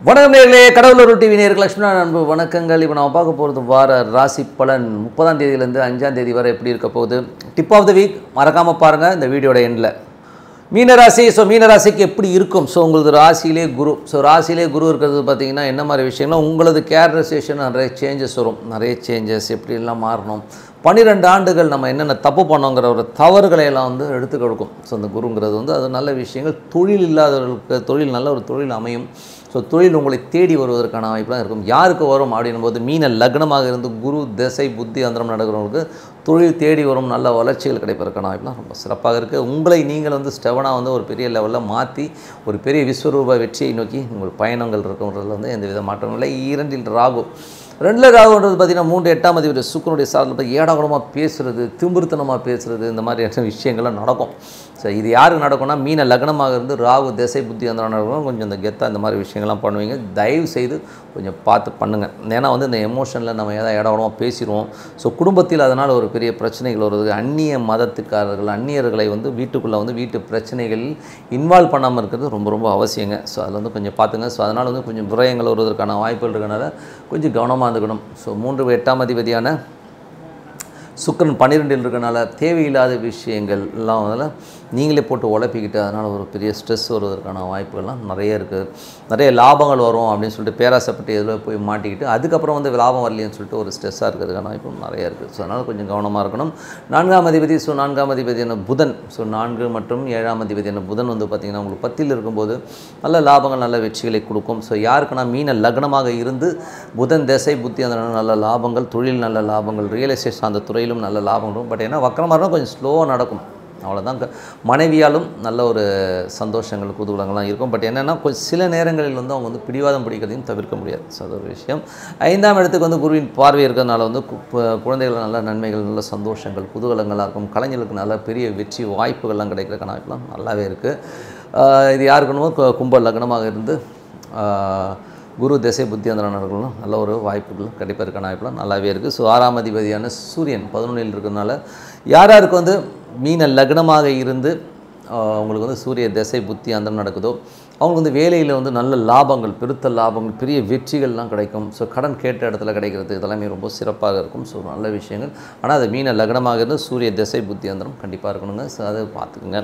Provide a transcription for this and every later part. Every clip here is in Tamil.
வணக்கம் நேர்களே கடவுளூர் டிவி நேர்கள் லட்சுமணா அன்பு வணக்கங்கள் இப்போ நம்ம பார்க்க போகிறது வார ராசி பலன் முப்பதாம் தேதியிலேருந்து அஞ்சாம் தேதி வரை எப்படி இருக்க போகுது டிப் ஆஃப் த வீக் மறக்காமல் பாருங்கள் இந்த வீடியோட எண்டில் மீனராசி ஸோ மீனராசிக்கு எப்படி இருக்கும் ஸோ உங்களது ராசியிலே குரு ஸோ ராசியிலே குரு இருக்கிறது பார்த்தீங்கன்னா என்ன மாதிரி விஷயம்னா உங்களது கேரக்டரைசேஷன் நிறைய சேஞ்சஸ் வரும் நிறைய சேஞ்சஸ் எப்படிலாம் மாறணும் பன்னிரெண்டு ஆண்டுகள் நம்ம என்னென்ன தப்பு பண்ணோங்கிற ஒரு தவறுகளை எல்லாம் வந்து எடுத்து கொடுக்கும் ஸோ அந்த குருங்கிறது வந்து அது நல்ல விஷயங்கள் தொழில் இல்லாதவர்களுக்கு தொழில் நல்ல ஒரு தொழில் அமையும் ஸோ தொழில் உங்களை தேடி வருவதற்கான வாய்ப்புலாம் இருக்கும் யாருக்கு வரும் அப்படின்னும் போது மீன லக்னமாக இருந்து குரு திசை புத்தி அந்தரம் நடக்கிறவங்களுக்கு தொழில் தேடி வரும் நல்ல வளர்ச்சிகள் கிடைப்பதற்கான வாய்ப்புலாம் ரொம்ப சிறப்பாக இருக்குது உங்களை நீங்கள் வந்து ஸ்டெவனாக வந்து ஒரு பெரிய லெவலில் மாற்றி ஒரு பெரிய விஸ்வரூப வெற்றியை நோக்கி உங்கள் பயணங்கள் இருக்குன்றதுல வந்து எந்த வித மாற்றமும் இல்லை இரண்டில் ராகு ரெண்டில் ராகுன்றது பார்த்தீங்கன்னா மூன்று எட்டாம் அதிபதி சுக்கரனுடைய சாதனை போய் ஏடாகுடமாக பேசுகிறது திமிருத்தனமாக பேசுகிறது இந்த மாதிரியான விஷயங்கள்லாம் நடக்கும் ஸோ இது யாருக்கு நடக்கும்னா மீன லக்னமாக இருந்து ராகு திசை புத்தி அந்த நடக்கும் கொஞ்சம் இந்த கெத்தாக இந்த மாதிரி விஷயங்கள்லாம் பண்ணுவீங்க தயவு செய்து கொஞ்சம் பார்த்து பண்ணுங்கள் ஏன்னா வந்து இந்த எமோஷனில் நம்ம ஏதாவது இடகுடமாக பேசிடுவோம் ஸோ குடும்பத்தில் அதனால் ஒரு பெரிய பிரச்சனைகள் வருது அந்நிய மதத்துக்காரர்கள் அந்நியர்களை வந்து வீட்டுக்குள்ளே வந்து வீட்டு பிரச்சனைகளில் இன்வால்வ் பண்ணாமல் இருக்கிறது ரொம்ப ரொம்ப அவசியங்க ஸோ அதில் வந்து கொஞ்சம் பார்த்துங்க ஸோ அதனால் வந்து கொஞ்சம் விரயங்கள் வருவதற்கான வாய்ப்புகள் இருக்கனால கொஞ்சம் கவனமாக இருந்துக்கணும் ஸோ மூன்று எட்டாம் அதிபதியான சுக்கரன் பன்னிரெண்டில் இருக்கனால தேவையில்லாத விஷயங்கள் எல்லாம் அதில் நீங்களே போட்டு உழப்பிக்கிட்டு அதனால் ஒரு பெரிய ஸ்ட்ரெஸ் வருவதற்கான வாய்ப்புகள்லாம் நிறைய இருக்குது நிறைய லாபங்கள் வரும் அப்படின்னு சொல்லிட்டு பேராசைப்பட்டு இதில் போய் மாட்டிக்கிட்டு அதுக்கப்புறம் வந்து லாபம் வரலையேன்னு சொல்லிட்டு ஒரு ஸ்ட்ரெஸ்ஸாக இருக்கிறதுக்கான வாய்ப்பும் நிறைய இருக்குது ஸோ அதனால் கொஞ்சம் கவனமாக இருக்கணும் நான்காம் அதிபதி ஸோ நான்காம் அதிபதியான புதன் ஸோ நான்கு மற்றும் ஏழாம் அதிபதியான புதன் வந்து பார்த்திங்கன்னா உங்களுக்கு பத்தில் இருக்கும்போது நல்ல லாபங்கள் நல்ல வெற்றிகளை கொடுக்கும் ஸோ யாருக்குன்னா மீன லக்னமாக இருந்து புதன் திசை புத்தி அந்த நல்ல லாபங்கள் தொழில் நல்ல லாபங்கள் ரியல் எஸ்டேட் சார்ந்த துறையிலும் நல்ல லாபம் இருக்கும் பட் ஏன்னா வக்கரமாக இருந்தால் கொஞ்சம் ஸ்லோவாக நடக்கும் அவ்வளோதான் க- மனைவியாலும் நல்ல ஒரு சந்தோஷங்கள் குதூகலங்கள்லாம் இருக்கும் பட் என்னென்னா கொஞ்சம் சில நேரங்களில் வந்து அவங்க வந்து பிடிவாதம் பிடிக்கிறதையும் தவிர்க்க முடியாது ஸோ அது ஒரு விஷயம் ஐந்தாம் இடத்துக்கு வந்து குருவின் பார்வை இருக்கிறதுனால வந்து கு- ப- குழந்தைகள் நல்ல நன்மைகள் நல்ல சந்தோஷங்கள் குதூகலங்களாக இருக்கும் கலைஞர்களுக்கு நல்ல பெரிய வெற்றி வாய்ப்புகள்லாம் கிடைக்கிறதுக்கான வாய்ப்புலாம் நல்லாவே இருக்குது இது யாருக்குன்னு கு- கும்ப லக்னமாக இருந்து ஆஹ், குரு திசை புத்தி அந்த நடக்கணும் நல்ல ஒரு வாய்ப்புகள் கிடைப்பதற்கான வாய்ப்புலாம் நல்லாவே இருக்குது ஸோ ஆறாம் அதிபதியான சூரியன் பதினொன்றில் இருக்கிறதுனால யார் யாருக்கு வந்து மீன லக்னமாக இருந்து ஆஹ், உங்களுக்கு வந்து சூரிய திசை புத்தி அந்த நடக்குதோ அவங்களுக்கு வந்து வேலையில் வந்து நல்ல லாபங்கள் பெருத்த லாபங்கள் பெரிய வெற்றிகள்லாம் கிடைக்கும் ஸோ கடன் கேட்ட இடத்துல கிடைக்கிறது இதெல்லாமே ரொம்ப சிறப்பாக இருக்கும் ஸோ நல்ல விஷயங்கள் ஆனால் அது மீன லக்னமாக இருந்து சூரிய திசை புத்தி அந்தரம் கண்டிப்பாக இருக்கணுங்க ஸோ அதை பார்த்துக்குங்க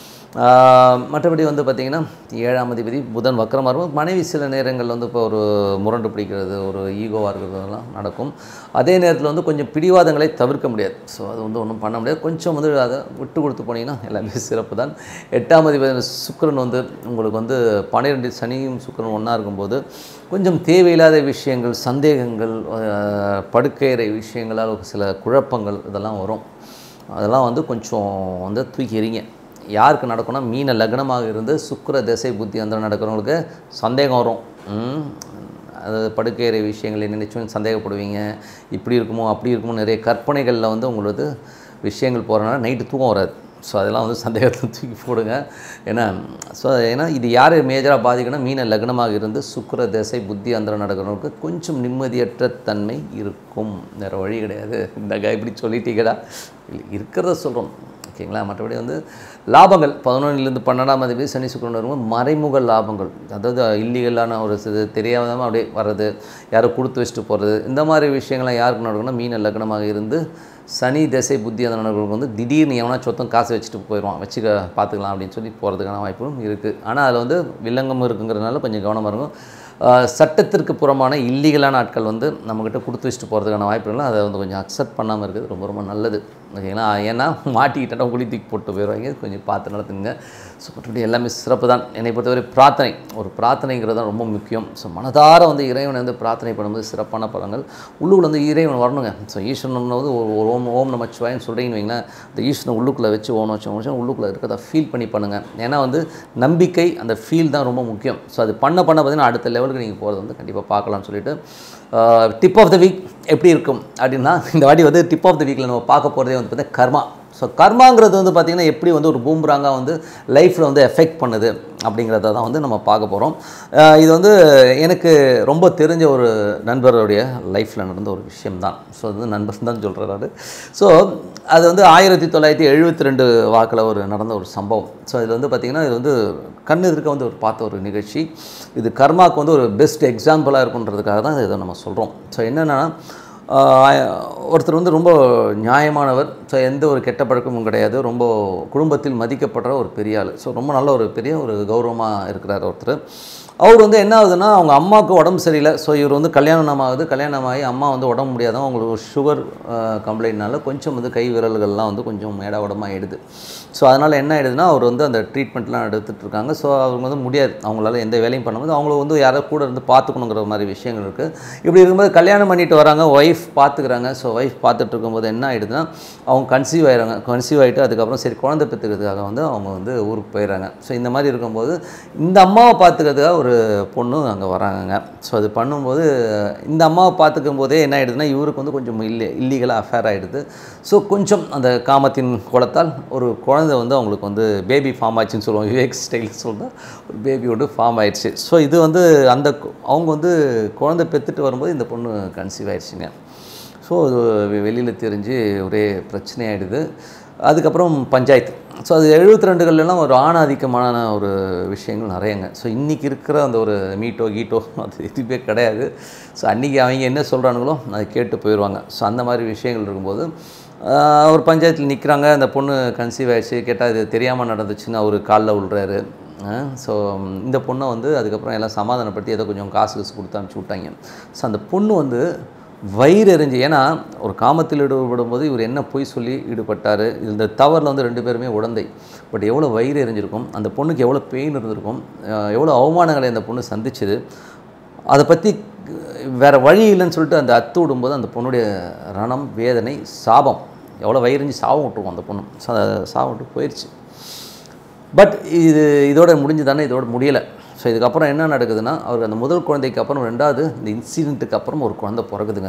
ஆஹ் மற்றபடி வந்து பார்த்திங்கன்னா ஏழாம் அதிபதி புதன் வக்கரமாக இருக்கும் மனைவி சில நேரங்களில் வந்து இப்போ ஒரு முரண்டு பிடிக்கிறது ஒரு ஈகோவாக இருக்கிறதெல்லாம் நடக்கும் அதே நேரத்தில் வந்து கொஞ்சம் பிடிவாதங்களை தவிர்க்க முடியாது ஸோ அது வந்து ஒன்றும் பண்ண முடியாது கொஞ்சம் வந்து அதை விட்டு கொடுத்து போனீங்கன்னா எல்லாமே சிறப்பு தான் எட்டாம் அதிபதி சுக்கிரன் வந்து உங்களுக்கு வந்து பன்னிரெண்டு சனியும் சுக்கிரன் ஒன்றா இருக்கும்போது கொஞ்சம் தேவையில்லாத விஷயங்கள் சந்தேகங்கள் ஆஹ் படுக்கையறை விஷயங்களால் ஒரு சில குழப்பங்கள் இதெல்லாம் வரும் அதெல்லாம் வந்து கொஞ்சம் வந்து தூக்கி எறிங்க யாருக்கு நடக்கும்னா மீன லக்னமாக இருந்து சுக்கிர திசை புத்தி அந்த நடக்கிறவங்களுக்கு சந்தேகம் வரும் ம், அது படுக்கையறை விஷயங்களை நினைச்சும் சந்தேகப்படுவீங்க இப்படி இருக்குமோ அப்படி இருக்குமோ நிறைய கற்பனைகளில் வந்து உங்களுக்கு விஷயங்கள் போகிறனால நைட்டு தூக்கம் வராது ஸோ அதெல்லாம் வந்து சந்தேகத்தை தூக்கி போடுங்க ஏன்னா ஸோ ஏன்னா இது யார் மேஜராக பாதிக்கணும் மீன லக்னமாக இருந்து சுக்கிர திசை புத்தி அந்தரம் நடக்கிறவங்களுக்கு கொஞ்சம் நிம்மதியற்ற தன்மை இருக்கும் வேறு வழி கிடையாது இந்த கா இப்படி சொல்லிட்டீங்கடா இல்லை இருக்கிறத சொல்கிறோம் ஓகேங்களா மற்றபடி வந்து லாபங்கள் பதினொன்றிலேருந்து பன்னெண்டாம் அதிபதி சனி சுக்கிரன் வரும்போது மறைமுக லாபங்கள் அதாவது இல்லீகலான ஒரு இது தெரியாமல் அப்படியே வர்றது யாரோ கொடுத்து வச்சுட்டு போகிறது இந்த மாதிரி விஷயங்கள்லாம் யாருக்கு நடக்கும்னா மீன லக்னமாக இருந்து சனி திசை புத்தி அந்த நடக்கிறவங்களுக்கு வந்து திடீர்னு எவனா சொத்தம் காசு வச்சுட்டு போயிடுவான் வச்சுக்க பார்த்துக்கலாம் அப்படின்னு சொல்லி போகிறதுக்கான வாய்ப்பும் இருக்குது ஆனால் அதில் வந்து வில்லங்கம் இருக்குங்கிறதுனால கொஞ்சம் கவனமாக இருக்கும் ஆஹ் சட்டத்திற்கு புறமான இல்லீகலான ஆட்கள் வந்து நம்மக்கிட்ட கொடுத்து வச்சுட்டு போகிறதுக்கான வாய்ப்புகள் அதை வந்து கொஞ்சம் அக்செப்ட் பண்ணாமல் இருக்கிறது ரொம்ப ரொம்ப நல்லது ஓகேங்களா ஏன்னா மாட்டிக்கிட்டா குழி தூக்கி போட்டு போயிடுவாங்க கொஞ்சம் பார்த்து நடத்துங்க ஸோ மற்றபடி எல்லாமே சிறப்பு தான் என்னை பொறுத்தவரை பிரார்த்தனை ஒரு பிரார்த்தனைங்கிறது தான் ரொம்ப முக்கியம் ஸோ மனதார வந்து இறைவனை வந்து பிரார்த்தனை பண்ணும்போது சிறப்பான பலங்கள் உள்ளுக்குள்ள வந்து இறைவன் வரணுங்க ஸோ ஈஸ்வரன் வந்து ஒரு ஒரு ஓம் ஓம் நமச்சிவாயன்னு சொல்கிறீங்கன்னு வைங்களேன் இந்த ஈஸ்வரன் உள்ளுக்குள்ளே வச்சு ஓம் வச்சு உள்ளுக்குள்ளே இருக்கிறத ஃபீல் பண்ணி பண்ணுங்கள் ஏன்னா வந்து நம்பிக்கை அந்த ஃபீல் தான் ரொம்ப முக்கியம் ஸோ அது பண்ண பண்ண பார்த்தீங்கன்னா அடுத்த லெவலுக்கு நீங்கள் போகிறது வந்து கண்டிப்பாக பார்க்கலாம்னு சொல்லிட்டு டிப் ஆஃப் த வீக் எப்படி இருக்கும் அப்படின்னா இந்த வாட்டி வந்து டிப் ஆஃப் த வீக்கில் நம்ம பார்க்க போகிறதே வந்து பார்த்தீங்கன்னா கர்மா ஸோ கர்மாங்கிறது வந்து பார்த்திங்கன்னா எப்படி வந்து ஒரு பூம்ராங்காக வந்து லைஃப்பில் வந்து எஃபெக்ட் பண்ணுது அப்படிங்கிறத தான் வந்து நம்ம பார்க்க போகிறோம் இது வந்து எனக்கு ரொம்ப தெரிஞ்ச ஒரு நண்பருடைய லைஃப்பில் நடந்த ஒரு விஷயம்தான் ஸோ அது வந்து நண்பர் தான் சொல்கிறாரு ஸோ அது வந்து ஆயிரத்தி தொள்ளாயிரத்தி எழுபத்தி ரெண்டு வாக்கில் ஒரு நடந்த ஒரு சம்பவம் ஸோ இது வந்து பார்த்திங்கன்னா இது வந்து கண்ணு எதிர்க்க வந்து ஒரு பார்த்த ஒரு நிகழ்ச்சி இது கர்மாவுக்கு வந்து ஒரு பெஸ்ட் எக்ஸாம்பிளாக இருக்குன்றதுக்காக தான் இதை நம்ம சொல்கிறோம் ஸோ என்னென்னா ஒருத்தர் வந்து ரொம்ப நியாயமானவர் ஸோ எந்த ஒரு கெட்ட பழக்கமும் கிடையாது ரொம்ப குடும்பத்தில் மதிக்கப்படுற ஒரு பெரிய ஆள் ஸோ ரொம்ப நல்ல ஒரு பெரிய ஒரு கௌரவமாக இருக்கிறார் ஒருத்தர் அவர் வந்து என்ன ஆகுதுன்னா அவங்க அம்மாவுக்கு உடம்பு சரியில்லை ஸோ இவர் வந்து கல்யாணம் ஆகுது கல்யாணம் ஆகி அம்மா வந்து உடம்பு முடியாத அவங்களுக்கு ஒரு சுகர் கம்ப்ளைண்ட்னால கொஞ்சம் வந்து கை விரல்கள்லாம் வந்து கொஞ்சம் மேடா உடம்பாகிடுது ஸோ அதனால் என்ன ஆகிடுதுன்னா அவர் வந்து அந்த ட்ரீட்மெண்ட்லாம் எடுத்துகிட்டு இருக்காங்க ஸோ அவங்க வந்து முடியாது அவங்களால எந்த வேலையும் பண்ணும்போது அவங்கள வந்து யாரோ கூட இருந்து பார்த்துக்கணுங்கிற மாதிரி விஷயங்கள் இருக்குது இப்படி இருக்கும்போது கல்யாணம் பண்ணிட்டு வராங்க ஒய்ஃப் பார்த்துக்கிறாங்க ஸோ ஒய்ஃப் பார்த்துட்டு இருக்கும்போது என்ன ஆகிடுதுன்னா அவங்க கன்சீவ் ஆயிடுறாங்க கன்சீவ் ஆகிட்டு அதுக்கப்புறம் சரி குழந்தை பெற்றுக்கிறதுக்காக வந்து அவங்க வந்து ஊருக்கு போயிடுறாங்க ஸோ இந்த மாதிரி இருக்கும்போது இந்த அம்மாவை பார்த்துக்கிறதுக்காக ஒரு பொண்ணு அங்கே வராங்கங்க ஸோ அது பண்ணும்போது இந்த அம்மாவை பார்த்துக்கும் போதே என்ன ஆகிடுதுன்னா இவருக்கு வந்து கொஞ்சம் இல்லை இல்லீகலாக அஃபேர் ஆகிடுது ஸோ கொஞ்சம் அந்த காமத்தின் குளத்தால் ஒரு குழந்தை வந்து அவங்களுக்கு வந்து பேபி ஃபார்ம் ஆச்சுன்னு சொல்லுவோம் விவேக் ஸ்டைல் சொல்லிட்டு ஒரு பேபி வந்து ஃபார்ம் ஆயிடுச்சு ஸோ இது வந்து அந்த அவங்க வந்து குழந்தை பெற்றுட்டு வரும்போது இந்த பொண்ணு கன்சீவ் ஆயிடுச்சுங்க ஸோ அது வெளியில் தெரிஞ்சு ஒரே பிரச்சனையாயிடுது அதுக்கப்புறம் பஞ்சாயத்து ஸோ அது எழுபத்தி ரெண்டுகள்லாம் ஒரு ஆணாதிக்கமான ஒரு விஷயங்கள் நிறையங்க ஸோ இன்றைக்கி இருக்கிற அந்த ஒரு மீட்டோ கீட்டோ அது எதுவுமே கிடையாது ஸோ அன்றைக்கி அவங்க என்ன சொல்கிறானுங்களோ அதை கேட்டு போயிடுவாங்க ஸோ அந்த மாதிரி விஷயங்கள் இருக்கும்போது ஒரு பஞ்சாயத்தில் நிற்கிறாங்க அந்த பொண்ணு கன்சீவ் ஆயிடுச்சு கேட்டால் இது தெரியாமல் நடந்துச்சுன்னு அவர் காலில் விழுறாரு ஸோ இந்த பொண்ணை வந்து அதுக்கப்புறம் எல்லாம் சமாதானப்படுத்தி ஏதோ கொஞ்சம் காசு காசு கொடுத்து அனுப்பிச்சி விட்டாங்க ஸோ அந்த பொண்ணு வந்து வயிறு எரிஞ்சு ஏன்னா ஒரு காமத்தில் ஈடுபடும் போது இவர் என்ன பொய் சொல்லி ஈடுபட்டார் இந்த தவறில் வந்து ரெண்டு பேருமே உடந்தை பட் எவ்வளோ வயிறு எரிஞ்சிருக்கும் அந்த பொண்ணுக்கு எவ்வளோ பெயின் இருந்திருக்கும் எவ்வளோ அவமானங்களை அந்த பொண்ணு சந்திச்சுது அதை பற்றி வேறு வழி இல்லைன்னு சொல்லிட்டு அந்த அத்து விடும்போது அந்த பொண்ணுடைய ரணம் வேதனை சாபம் எவ்வளோ வயிறிஞ்சு சாபம் விட்டுருவோம் அந்த பொண்ணு சாபம் விட்டு போயிடுச்சு பட் இது இதோட முடிஞ்சு தானே இதோட முடியலை ஸோ இதுக்கப்புறம் என்ன நடக்குதுன்னா அவருக்கு அந்த முதல் குழந்தைக்கு அப்புறம் ரெண்டாவது இந்த இன்சிடெண்ட்டுக்கு அப்புறம் ஒரு குழந்தை பிறகுதுங்க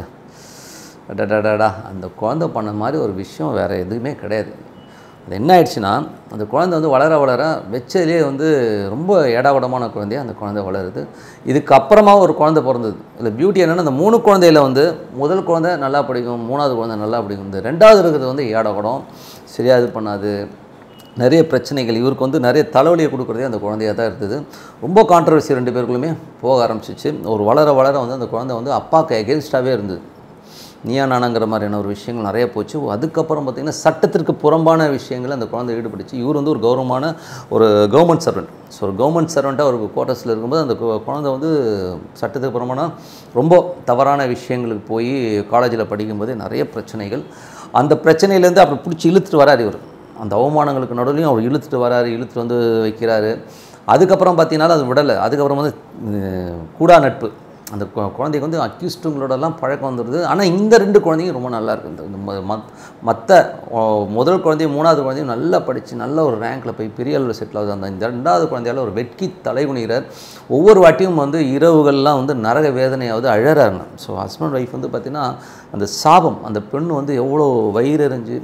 டடடடா அந்த குழந்தை பண்ண மாதிரி ஒரு விஷயம் வேறு எதுவுமே கிடையாது அது என்ன ஆயிடுச்சுன்னா அந்த குழந்தை வந்து வளர வளர வச்சதுலேயே வந்து ரொம்ப ஏடாகுடமான குழந்தைய அந்த குழந்தை வளருது இதுக்கப்புறமா ஒரு குழந்தை பிறந்தது இல்லை பியூட்டி என்னென்னா அந்த மூணு குழந்தையில் வந்து முதல் குழந்தை நல்லா படிக்கும் மூணாவது குழந்தை நல்லா படிக்கும் இந்த ரெண்டாவது இருக்கிறது வந்து ஏடாகுடம் சரியாக இது பண்ணாது நிறைய பிரச்சனைகள் இவருக்கு வந்து நிறைய தலைவலியை கொடுக்குறதே அந்த குழந்தையாக தான் இருந்தது ரொம்ப கான்ட்ரவர்சி ரெண்டு பேருக்குள்ளுமே போக ஆரம்பிச்சிச்சு ஒரு வளர வளர வந்து அந்த குழந்தை வந்து அப்பாவுக்கு எகென்ஸ்டாகவே இருந்தது நீயா நானாங்கிற மாதிரியான ஒரு விஷயங்கள் நிறைய போச்சு அதுக்கப்புறம் பார்த்திங்கன்னா சட்டத்திற்கு புறம்பான விஷயங்கள் அந்த குழந்தை ஈடுபட்டுச்சு இவர் வந்து ஒரு கௌரவமான ஒரு கவர்மெண்ட் சர்வெண்ட் ஸோ ஒரு கவர்மெண்ட் சர்வெண்ட்டாக ஒரு குவார்ட்டர்ஸில் இருக்கும்போது அந்த குழந்தை வந்து சட்டத்துக்கு புறம்பான ரொம்ப தவறான விஷயங்களுக்கு போய் காலேஜில் படிக்கும்போது நிறைய பிரச்சனைகள் அந்த பிரச்சனையிலேருந்து அப்புறம் பிடிச்சி இழுத்துட்டு வராரு இவர் அந்த அவமானங்களுக்கு நடுவுலையும் அவர் இழுத்துட்டு வராரு இழுத்துட்டு வந்து வைக்கிறாரு அதுக்கப்புறம் பார்த்தீங்கன்னா அது விடலை அதுக்கப்புறம் வந்து கூடா நட்பு அந்த குழந்தைக்கு வந்து அக்யூஸ்டுங்களோடலாம் பழக்கம் வந்துடுது ஆனால் இந்த ரெண்டு குழந்தைங்க ரொம்ப நல்லா இருக்குது இந்த மற்ற முதல் குழந்தையும் மூணாவது குழந்தையும் நல்லா படித்து நல்ல ஒரு ரேங்க்கில் போய் பெரிய அளவில் செட்டில் ஆகுது அந்த இந்த ரெண்டாவது குழந்தையால் ஒரு வெட்கி தலைகுனிகிறார் ஒவ்வொரு வாட்டியும் வந்து இரவுகள்லாம் வந்து நரக வேதனையாவது அழறாருங்க ஸோ ஹஸ்பண்ட் ஒய்ஃப் வந்து பார்த்திங்கன்னா அந்த சாபம் அந்த பெண் வந்து எவ்வளோ வயிறறிஞ்சு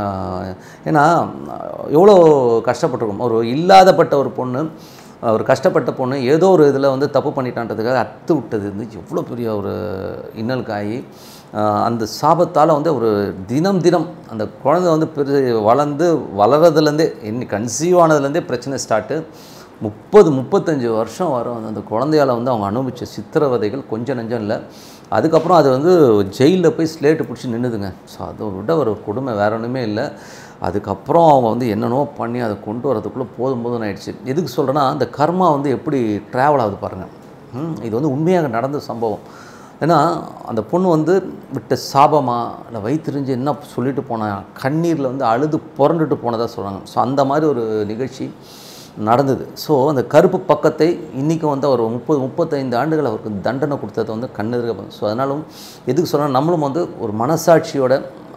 ஏன்னா எவ்வளோ கஷ்டப்பட்டிருக்கும் ஒரு இல்லாதப்பட்ட ஒரு பொண்ணு ஒரு கஷ்டப்பட்ட பொண்ணு ஏதோ ஒரு இதில் வந்து தப்பு பண்ணிட்டான்றதுக்காக அத்து விட்டது வந்து எவ்வளோ பெரிய ஒரு இன்னலுக்காகி அந்த சாபத்தால் வந்து ஒரு தினம் தினம் அந்த குழந்தை வந்து பெரு வளர்ந்து வளர்கிறதுலேருந்தே இன்னி கன்சீவ் ஆனதுலேருந்தே பிரச்சனை ஸ்டார்ட்டு முப்பது முப்பத்தஞ்சு வருஷம் வரும் அந்த குழந்தையால் வந்து அவங்க அனுபவித்த சித்திரவதைகள் கொஞ்சம் நெஞ்சம் இல்லை அதுக்கப்புறம் அது வந்து ஜெயிலில் போய் ஸ்லேட்டு பிடிச்சி நின்றுதுங்க ஸோ அதை விட ஒரு கொடுமை வேற ஒன்றுமே இல்லை அதுக்கப்புறம் அவங்க வந்து என்னென்னோ பண்ணி அதை கொண்டு வரதுக்குள்ளே போதும் போதும் ஆயிடுச்சு எதுக்கு சொல்கிறேன்னா அந்த கர்மா வந்து எப்படி ட்ராவல் ஆகுது பாருங்கள் இது வந்து உண்மையாக நடந்த சம்பவம் ஏன்னா அந்த பொண்ணு வந்து விட்ட சாபமா இல்லை வயிற்றுறிஞ்சு என்ன சொல்லிட்டு போனா கண்ணீரில் வந்து அழுது புரண்டுட்டு போனதாக சொல்கிறாங்க ஸோ அந்த மாதிரி ஒரு நிகழ்ச்சி நடந்தது ஸோ அந்த கருப்பு பக்கத்தை இன்றைக்கும் வந்து அவர் முப்பது முப்பத்தைந்து ஆண்டுகள் அவருக்கு தண்டனை கொடுத்தது வந்து கண்ணெதிர்க்க ஸோ அதனாலும் எதுக்கு சொன்னால் நம்மளும் வந்து ஒரு மனசாட்சியோட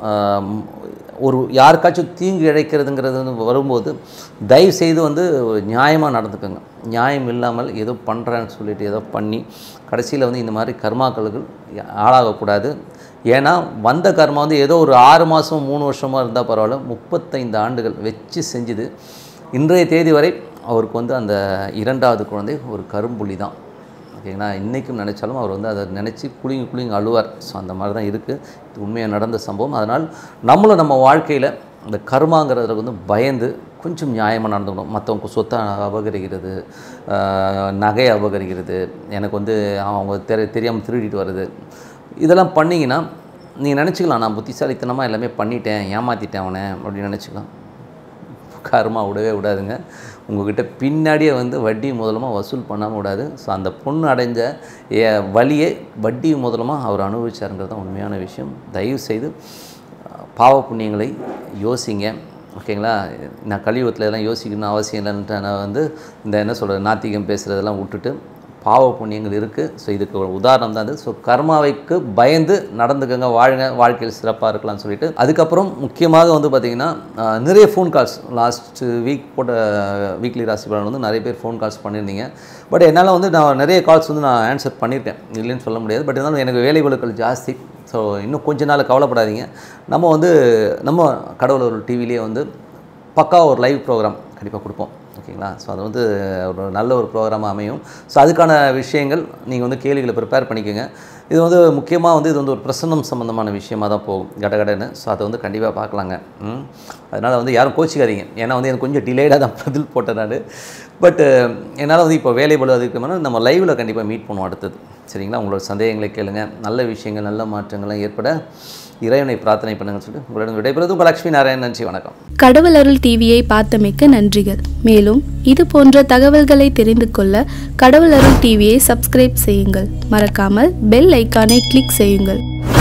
ஒரு யாருக்காச்சும் தீங்கு இழைக்கிறதுங்கிறது வந்து வரும்போது தயவு செய்து வந்து நியாயமாக நடந்துக்கோங்க நியாயம் இல்லாமல் ஏதோ பண்ணுறேன்னு சொல்லிட்டு ஏதோ பண்ணி கடைசியில் வந்து இந்த மாதிரி கர்மாக்களுக்கு ஆளாகக்கூடாது ஏன்னா வந்த கர்மா வந்து ஏதோ ஒரு ஆறு மாதம் மூணு வருஷமாக இருந்தால் பரவாயில்ல முப்பத்தைந்து ஆண்டுகள் வச்சு செஞ்சுது இன்றைய தேதி வரை அவருக்கு வந்து அந்த இரண்டாவது குழந்தை ஒரு கரும்புள்ளி தான் ஓகேங்களா இன்றைக்கும் நினச்சாலும் அவர் வந்து அதை நினச்சி குளிங்க குளிங்க அழுவார் ஸோ அந்த மாதிரி தான் இருக்குது இது உண்மையாக நடந்த சம்பவம் அதனால் நம்மளும் நம்ம வாழ்க்கையில் இந்த கர்மாங்கிறதுல வந்து பயந்து கொஞ்சம் நியாயமாக நடந்துக்கணும் மற்றவங்க சொத்தை அபகரிக்கிறது ஆஹ், நகையை அபகரிக்கிறது எனக்கு வந்து அவங்க தெரி தெரியாமல் திருடிட்டு வர்றது இதெல்லாம் பண்ணிங்கன்னா நீங்கள் நினச்சிக்கலாம் நான் புத்திசாலித்தனமாக எல்லாமே பண்ணிட்டேன் ஏமாற்றிட்டேன் அவனை அப்படின்னு நினச்சிக்கலாம் கர்மா விடவே விடாதுங்க உங்ககிட்ட பின்னாடியே வந்து வட்டி முதலமாக வசூல் பண்ணாமல் விடாது ஸோ அந்த பொண்ணு அடைஞ்ச ஏ வழியே வட்டி முதலமாக அவர் அனுபவிச்சாருங்கிறது தான் உண்மையான விஷயம் தயவு செய்து அஹ், பாவ புண்ணியங்களை யோசிங்க ஓகேங்களா நான் கலியுகத்தில் எல்லாம் யோசிக்கணும்னு அவசியம் இல்லைன்ட்டு நான் வந்து இந்த என்ன சொல்கிறது நாத்திகம் பேசுகிறதெல்லாம் விட்டுட்டு பாவ புண்ணியங்கள் இருக்குது ஸோ இதுக்கு ஒரு உதாரணம் தான் இது ஸோ கர்மாவைக்கு பயந்து நடந்துக்கங்க வாழுங்க வாழ்க்கையில் சிறப்பாக இருக்கலாம்னு சொல்லிட்டு அதுக்கப்புறம் முக்கியமாக வந்து பார்த்திங்கன்னா ஆஹ், நிறைய ஃபோன் கால்ஸ் லாஸ்ட் வீக் போட்ட வீக்லி ராசி பலன் வந்து நிறைய பேர் ஃபோன் கால்ஸ் பண்ணியிருந்தீங்க பட் என்னால் வந்து நான் நிறைய கால்ஸ் வந்து நான் ஆன்சர் பண்ணியிருக்கேன் இல்லைன்னு சொல்ல முடியாது பட் இருந்தாலும் எனக்கு வேலை பளுக்கள் ஜாஸ்தி ஸோ இன்னும் கொஞ்ச நாள் கவலைப்படாதீங்க நம்ம வந்து நம்ம கடவுள் ஒரு டிவிலேயே வந்து பக்கா ஒரு லைவ் ப்ரோக்ராம் கண்டிப்பாக கொடுப்போம் ஓகேங்களா ஸோ அது வந்து ஒரு நல்ல ஒரு ப்ரோக்ராமாக அமையும் ஸோ அதுக்கான விஷயங்கள் நீங்கள் வந்து கேள்விகளை ப்ரிப்பேர் பண்ணிக்கோங்க இது வந்து முக்கியமாக வந்து இது வந்து ஒரு பிரசன்னம் சம்மந்தமான விஷயமா தான் போகும் கடகடன்னு ஸோ அதை வந்து கண்டிப்பாக பார்க்கலாங்க ம் அதனால் வந்து யாரும் கோச்சிக்காதீங்க ஏன்னா வந்து எனக்கு கொஞ்சம் டிலேடாக தான் பதில் போட்டேன் நான் பட்டு என்னால் வந்து இப்போ வேலை பளு அதுக்கு நம்ம லைவில் கண்டிப்பாக மீட் பண்ணுவோம் அடுத்தது சரிங்களா உங்களோட சந்தேகங்களை கேளுங்க நல்ல விஷயங்கள் நல்ல மாற்றங்கள்லாம் ஏற்பட இறைவனை பிரார்த்தனை பண்ணுங்கன்னு சொல்லிட்டு உங்களிடம் விடைபெறுவது உங்கள் லட்சுமி நாராயணன் நன்றி வணக்கம் கடவுள் அருள் டிவியை பார்த்தமைக்க நன்றிகள் மேலும் இது போன்ற தகவல்களை தெரிந்து கொள்ள கடவுள் அருள் டிவியை சப்ஸ்கிரைப் செய்யுங்கள் மறக்காமல் பெல் ஐக்கானை கிளிக் செய்யுங்கள்